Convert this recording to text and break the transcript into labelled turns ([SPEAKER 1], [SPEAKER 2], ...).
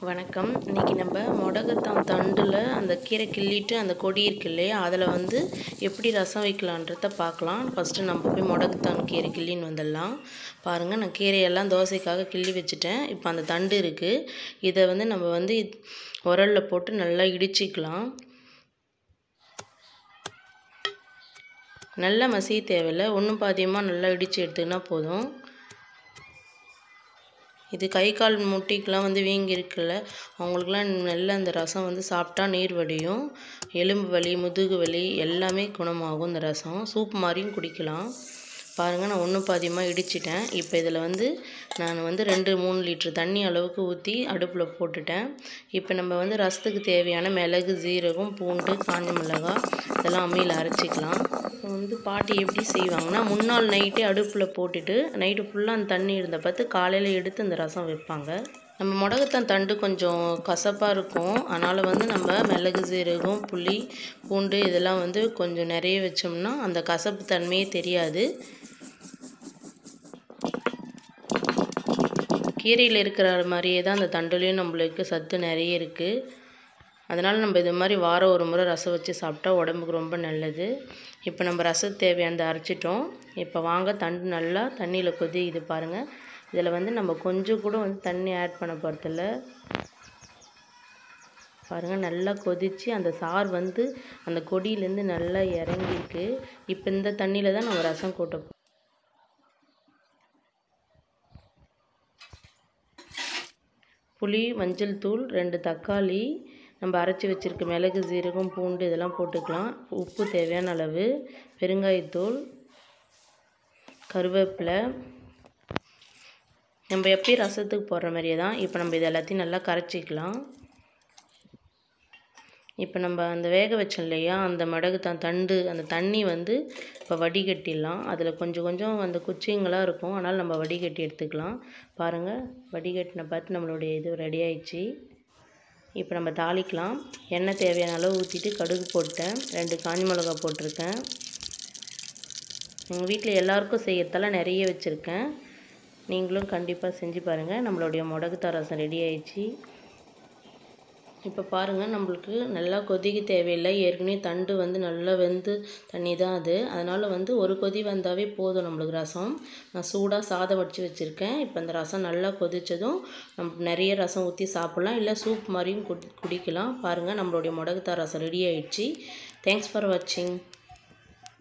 [SPEAKER 1] வணக்கம் இன்றைக்கி நம்ம முடக்கத்தான் தண்டில் அந்த கீரை கிள்ளிட்டு அந்த கொடி இருக்கு இல்லையா அதில் வந்து எப்படி ரசம் வைக்கலான்றத பார்க்கலாம் ஃபஸ்ட்டு நம்ம போய் முடக்கத்தான் கீரை கிள்ளின்னு வந்துடலாம் பாருங்கள் நான் கீரையெல்லாம் தோசைக்காக கிள்ளி வச்சுட்டேன் இப்போ அந்த தண்டு இருக்குது இதை வந்து நம்ம வந்து உரலில் போட்டு நல்லா இடிச்சிக்கலாம் நல்லா மசிய தேவையில்லை ஒன்றும் பாதியமாக நல்லா இடித்து எடுத்துக்கினா போதும் இது கை கால் முட்டிக்கெலாம் வந்து வீங்கி இருக்குல்ல அவங்களுக்குலாம் நல்ல அந்த ரசம் வந்து சாப்பிட்டா நீர் வடியும் எலும்பு வலி முதுகு வலி எல்லாமே குணமாகும் இந்த ரசம் சூப் மாதிரியும் குடிக்கலாம் பாருங்கள் நான் ஒன்றும் பாதியமாக இடிச்சிட்டேன் இப்போ இதில் வந்து நான் வந்து ரெண்டு மூணு லிட்ரு தண்ணி அளவுக்கு ஊற்றி அடுப்பில் போட்டுட்டேன் இப்போ நம்ம வந்து ரசத்துக்கு தேவையான மிளகு ஜீரகம் பூண்டு காஞ்ச மிளகாய் இதெல்லாம் அம்மியில் அரைச்சிக்கலாம் இப்போ வந்து பாட்டி எப்படி செய்வாங்கன்னா முன்னாள் நைட்டே அடுப்பில் போட்டுட்டு நைட்டு ஃபுல்லாக அந்த தண்ணி இருந்த பார்த்து காலையில் எடுத்து அந்த ரசம் வைப்பாங்க நம்ம முடகத்தான் தண்டு கொஞ்சம் கசப்பாக இருக்கும் அதனால் வந்து நம்ம மிளகு சீரகம் புளி பூண்டு இதெல்லாம் வந்து கொஞ்சம் நிறைய வச்சோம்னா அந்த கசப்பு தன்மையே தெரியாது கீரையில் இருக்கிற மாதிரியே தான் அந்த தண்டுலேயும் நம்மளுக்கு சத்து நிறைய இருக்குது அதனால் நம்ம இது மாதிரி வாரம் ஒரு முறை ரசம் வச்சு சாப்பிட்டா உடம்புக்கு ரொம்ப நல்லது இப்போ நம்ம ரசத்துக்கு தேவையானதை அரைச்சிட்டோம் இப்போ வாங்க தண்டு நல்லா தண்ணியில் கொதி இது பாருங்கள் இதில் வந்து நம்ம கொஞ்சம் கூட வந்து தண்ணி ஆட் பண்ண போகிறதில்ல பாருங்கள் நல்லா கொதித்து அந்த சார் வந்து அந்த கொடியிலேருந்து நல்லா இறங்கிருக்கு இப்போ இந்த தண்ணியில் தான் நம்ம ரசம் கூட்ட புளி மஞ்சள் தூள் ரெண்டு தக்காளி நம்ம அரைச்சி வச்சுருக்க மிளகு சீரகம் பூண்டு இதெல்லாம் போட்டுக்கலாம் உப்பு தேவையான அளவு பெருங்காயத்தூள் கருவேப்பிலை நம்ம எப்பயும் ரசத்துக்கு போடுற மாதிரியே தான் இப்போ நம்ம இது எல்லாத்தையும் நல்லா கரைச்சிக்கலாம் இப்போ நம்ம அந்த வேக வச்சோம் இல்லையா அந்த மடகு தான் தண்டு அந்த தண்ணி வந்து இப்போ வடிகட்டிடலாம் அதில் கொஞ்சம் கொஞ்சம் அந்த குச்சிங்களாக இருக்கும் அதனால் நம்ம வடிகட்டி எடுத்துக்கலாம் பாருங்கள் வடிகட்டின பார்த்து நம்மளுடைய இது ரெடி ஆயிடுச்சு இப்போ நம்ம தாளிக்கலாம் எண்ணெய் தேவையான அளவு ஊற்றிட்டு கடுகு போட்டேன் ரெண்டு காஞ்சி மிளகா போட்டிருக்கேன் எங்கள் வீட்டில் எல்லாருக்கும் செய்யறதால நிறைய வச்சுருக்கேன் நீங்களும் கண்டிப்பாக செஞ்சு பாருங்கள் நம்மளுடைய முடகுத்தார் ரசம் ரெடி ஆயிடுச்சு இப்போ பாருங்கள் நம்மளுக்கு நல்லா கொதிக்க தேவையில்லை ஏற்கனவே தண்டு வந்து நல்லா வெந்து தண்ணி தான் அது அதனால் வந்து ஒரு கொதி வந்தாவே போதும் நம்மளுக்கு ரசம் நான் சூடாக சாதம் வடித்து வச்சுருக்கேன் இப்போ அந்த ரசம் நல்லா கொதித்ததும் நம்ம நிறைய ரசம் ஊற்றி சாப்பிட்லாம் இல்லை சூப் மாதிரியும் குடி குடிக்கலாம் பாருங்கள் நம்மளுடைய முடகுத்தார் ரசம் ரெடி ஆயிடுச்சு தேங்க்ஸ் ஃபார் வாட்சிங்